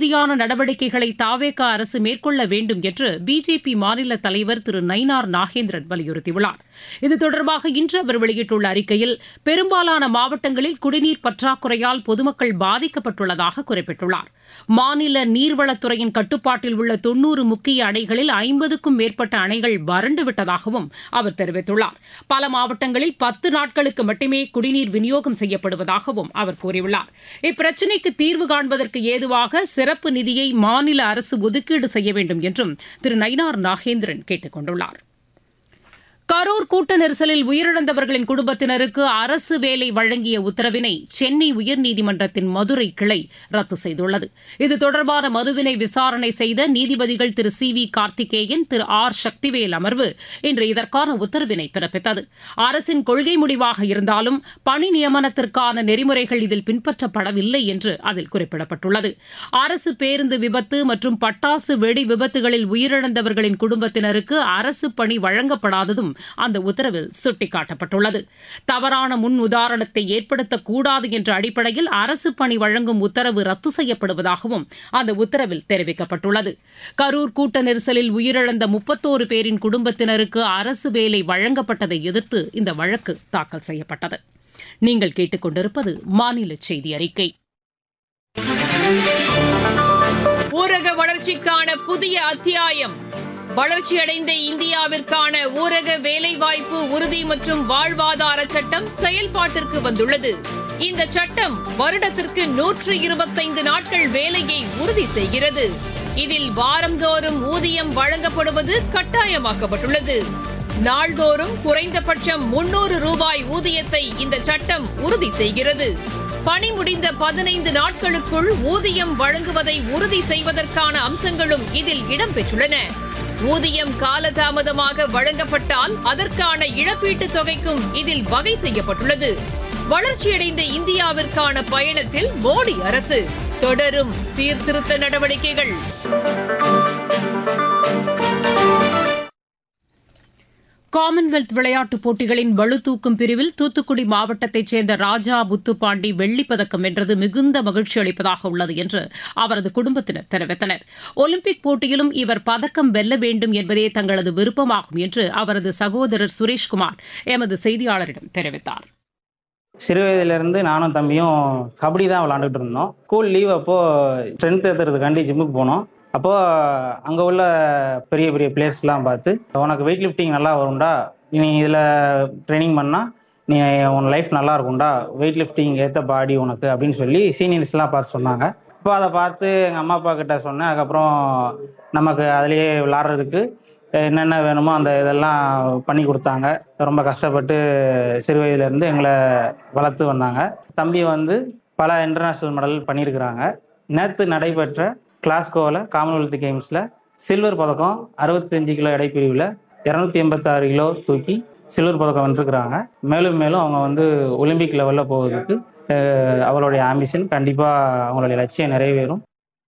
உறுதியான நடவடிக்கைகளை தாவேக அரசு மேற்கொள்ள வேண்டும் என்று பிஜேபி மாநில தலைவர் திரு நயினார் நாகேந்திரன் வலியுறுத்தியுள்ளார் இது தொடர்பாக இன்று அவர் வெளியிட்டுள்ள அறிக்கையில் பெரும்பாலான மாவட்டங்களில் குடிநீர் பற்றாக்குறையால் பொதுமக்கள் பாதிக்கப்பட்டுள்ளதாக குறிப்பிட்டுள்ளார் மாநில நீர்வளத்துறையின் கட்டுப்பாட்டில் உள்ள தொன்னூறு முக்கிய அணைகளில் ஐம்பதுக்கும் மேற்பட்ட அணைகள் வறண்டு விட்டதாகவும் அவர் தெரிவித்துள்ளார் பல மாவட்டங்களில் பத்து நாட்களுக்கு மட்டுமே குடிநீர் விநியோகம் செய்யப்படுவதாகவும் அவர் கூறியுள்ளார் இப்பிரச்சினைக்கு தீர்வு காண்பதற்கு ஏதுவாக சிறப்பு நிதியை மாநில அரசு ஒதுக்கீடு செய்ய வேண்டும் என்றும் திரு நயினார் நாகேந்திரன் கேட்டுக் கொண்டுள்ளார் கரூர் கூட்ட நெரிசலில் உயிரிழந்தவர்களின் குடும்பத்தினருக்கு அரசு வேலை வழங்கிய உத்தரவினை சென்னை உயர்நீதிமன்றத்தின் மதுரை கிளை ரத்து செய்துள்ளது இது தொடர்பான மனுவினை விசாரணை செய்த நீதிபதிகள் Thiru C V Karthikeyan Thiru R Sakthivel அமர்வு இன்று இதற்கான உத்தரவினை பிறப்பித்தது அரசின் கொள்கை முடிவாக இருந்தாலும் பணி நியமனத்திற்கான நெறிமுறைகள் இதில் பின்பற்றப்படவில்லை என்று அதில் குறிப்பிடப்பட்டுள்ளது அரசு பேருந்து விபத்து மற்றும் பட்டாசு வெடி விபத்துகளில் உயிரிழந்தவர்களின் குடும்பத்தினருக்கு அரசு பணி வழங்கப்படாததும் அந்த உத்தரவில் சுட்டிக்காட்டப்பட்டுள்ளது தவறான முன் உதாரணத்தை ஏற்படுத்தக்கூடாது என்ற அடிப்படையில் அரசு பணி வழங்கும் உத்தரவு ரத்து செய்யப்படுவதாகவும் அந்த உத்தரவில் தெரிவிக்கப்பட்டுள்ளது கரூர் கூட்ட நெரிசலில் உயிரிழந்த முப்பத்தோரு பேரின் குடும்பத்தினருக்கு அரசு வேலை வழங்கப்பட்டதை எதிர்த்து இந்த வழக்கு தாக்கல் செய்யப்பட்டது நீங்கள் கேட்டுக்கொண்டிருப்பது மாநில செய்தி அறிக்கை ஊரக வளர்ச்சிக்கான புதிய அத்தியாயம் வளர்ச்சியடைந்த இந்தியாவிற்கான ஊரக வேலைவாய்ப்பு உறுதி மற்றும் வாழ்வாதார சட்டம் செயல்பாட்டிற்கு வந்துள்ளது இந்த சட்டம் வருடத்திற்கு நூற்று இருபத்தைந்து நாட்கள் வேலையை உறுதி செய்கிறது இதில் வாரந்தோறும் ஊதியம் வழங்கப்படுவது கட்டாயமாக்கப்பட்டுள்ளது நாள்தோறும் குறைந்தபட்சம் முன்னூறு ரூபாய் ஊதியத்தை இந்த சட்டம் உறுதி செய்கிறது பணி முடிந்த பதினைந்து நாட்களுக்குள் ஊதியம் வழங்குவதை உறுதி செய்வதற்கான அம்சங்களும் இதில் இடம்பெற்றுள்ளன ஊதியம் காலதாமதமாக வழங்கப்பட்டால் அதற்கான இழப்பீட்டுத் தொகைக்கும் இதில் வகை செய்யப்பட்டுள்ளது வளர்ச்சியடைந்த இந்தியாவிற்கான பயணத்தில் மோடி அரசு தொடரும் சீர்திருத்த நடவடிக்கைகள் காமன்வெல்த் விளையாட்டுப் போட்டிகளின் பளுதூக்கும் பிரிவில் தூத்துக்குடி மாவட்டத்தைச் சேர்ந்த ராஜா புத்துப்பாண்டி வெள்ளிப் பதக்கம் வென்றது மிகுந்த மகிழ்ச்சி அளிப்பதாக உள்ளது என்று அவரது குடும்பத்தினர் தெரிவித்தனர் ஒலிம்பிக் போட்டியிலும் இவர் பதக்கம் வெல்ல வேண்டும் என்பதே தங்களது விருப்பமாகும் என்று அவரது சகோதரர் சுரேஷ்குமார் எமது செய்தியாளரிடம் தெரிவித்தார் சிறு வயதிலிருந்து நானும் தம்பியும் கபடி தான் விளாண்டுட்டு இருந்தோம் ஸ்கூல் லீவ் அப்போது ஸ்ட்ரென்த் ஏற்றுறதுக்காண்டி ஜிம்முக்கு போனோம் அப்போது அங்கே உள்ள பெரிய பெரிய பிளேயர்ஸ்லாம் பார்த்து உனக்கு வெயிட் லிஃப்டிங் நல்லா வரும்டா நீ இதில் ட்ரைனிங் பண்ணால் நீ உன் லைஃப் நல்லா இருக்கும்டா வெயிட் லிஃப்டிங் ஏற்ற பாடி உனக்கு அப்படின்னு சொல்லி சீனியர்ஸ்லாம் பார்த்து சொன்னாங்க அப்போ அதை பார்த்து எங்கள் அம்மா அப்பா கிட்ட சொன்னேன் அதுக்கப்புறம் நமக்கு அதுலேயே விளாட்றதுக்கு என்னென்ன வேணுமோ அந்த இதெல்லாம் பண்ணி கொடுத்தாங்க ரொம்ப கஷ்டப்பட்டு சிறு வயதிலேருந்து எங்களை வளர்த்து வந்தாங்க தம்பி வந்து பல இன்டர்நேஷ்னல் மெடல் பண்ணியிருக்கிறாங்க நேற்று நடைபெற்ற கிளாஸ்கோவில் காமன்வெல்த் கேம்ஸில் சில்வர் பதக்கம் அறுபத்தஞ்சு கிலோ எடைப்பிரிவில் இரநூத்தி எண்பத்தாறு கிலோ தூக்கி சில்வர் பதக்கம் வென்றிருக்கிறாங்க மேலும் மேலும் அவங்க வந்து ஒலிம்பிக் லெவலில் போவதற்கு அஹ், அவளுடைய ஆம்பிஷன் கண்டிப்பாக அவங்களுடைய லட்சியம் நிறைவேறும்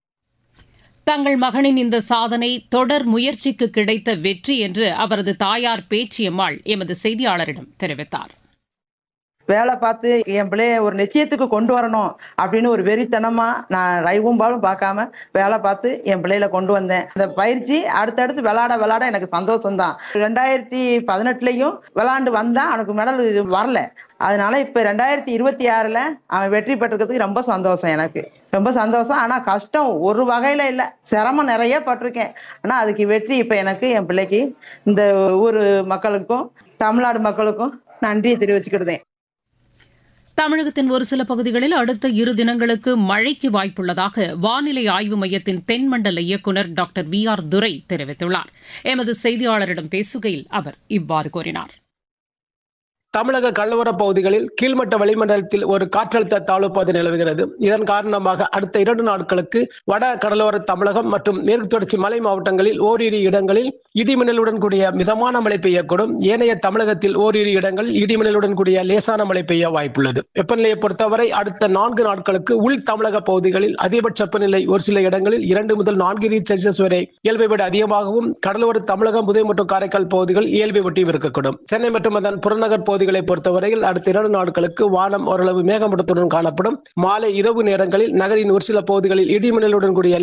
தங்கள் மகனின் இந்த சாதனை தொடர் முயற்சிக்கு கிடைத்த வெற்றி என்று அவரது தாயார் பேச்சியம்மாள் எமது செய்தியாளரிடம் தெரிவித்தார் வேலை பார்த்து என் பிள்ளைய ஒரு நிச்சயத்துக்கு கொண்டு வரணும் அப்படின்னு ஒரு வெறித்தனமா நான் ரைவும் பாலும் பார்க்காம வேலை பார்த்து என் பிள்ளையில கொண்டு வந்தேன் அந்த பயிற்சி அடுத்தடுத்து விளாட விளாட எனக்கு சந்தோஷம் தான் ரெண்டாயிரத்தி பதினெட்டுலயும் விளாண்டு வந்தா அவனுக்கு மெடல் வரல அதனால இப்ப ரெண்டாயிரத்தி இருபத்தி ஆறுல அவன் வெற்றி பெற்றிருக்கிறதுக்கு ரொம்ப சந்தோஷம் எனக்கு ரொம்ப சந்தோஷம் ஆனா கஷ்டம் ஒரு வகையில இல்ல சிரமம் நிறைய பட்டிருக்கேன் ஆனா அதுக்கு வெற்றி இப்ப எனக்கு என் பிள்ளைக்கு இந்த ஊர் மக்களுக்கும் தமிழ்நாடு மக்களுக்கும் நன்றியை தெரிவிச்சுக்கிடுதேன் தமிழகத்தின் ஒரு சில பகுதிகளில் அடுத்த இரு தினங்களுக்கு மழைக்கு வாய்ப்புள்ளதாக வானிலை ஆய்வு மையத்தின் தென்மண்டல இயக்குநர் டாக்டர் வி ஆர் துரை தெரிவித்துள்ளார் எமது செய்தியாளரிடம் பேசுகையில் அவர் இவ்வாறு கூறினார் தமிழக கடலோர பகுதிகளில் கீழ்மட்ட வளிமண்டலத்தில் ஒரு காற்றழுத்த தாழ்வு பகுதி நிலவுகிறது இதன் காரணமாக அடுத்த இரண்டு நாட்களுக்கு வட கடலோர தமிழகம் மற்றும் மேற்கு தொடர்ச்சி மலை மாவட்டங்களில் ஓரிரு இடங்களில் இடிமின்னலுடன் கூடிய மிதமான மழை பெய்யக்கூடும் ஏனைய தமிழகத்தில் ஓரிரு இடங்களில் இடிமின்னலுடன் கூடிய லேசான மழை பெய்ய வாய்ப்புள்ளது வெப்பநிலையை பொறுத்தவரை அடுத்த நான்கு நாட்களுக்கு உள் தமிழக பகுதிகளில் அதிகபட்ச வெப்பநிலை ஒரு சில இடங்களில் இரண்டு முதல் நான்கு டிகிரி செல்சியஸ் வரை இயல்பை விட அதிகமாகவும் கடலோர தமிழகம் புதுவை மற்றும் காரைக்கால் பகுதிகள் இயல்பை ஒட்டியும் இருக்கக்கூடும் சென்னை மற்றும் அதன் புறநகர் பகுதிகளை பொறுத்தவரையில் அடுத்த இரண்டு நாட்களுக்கு வானம் ஓரளவு மேகமூட்டத்துடன் காணப்படும் மாலை இரவு நேரங்களில் நகரின் ஒரு சில பகுதிகளில் இடிமின்னலுடன் கூடிய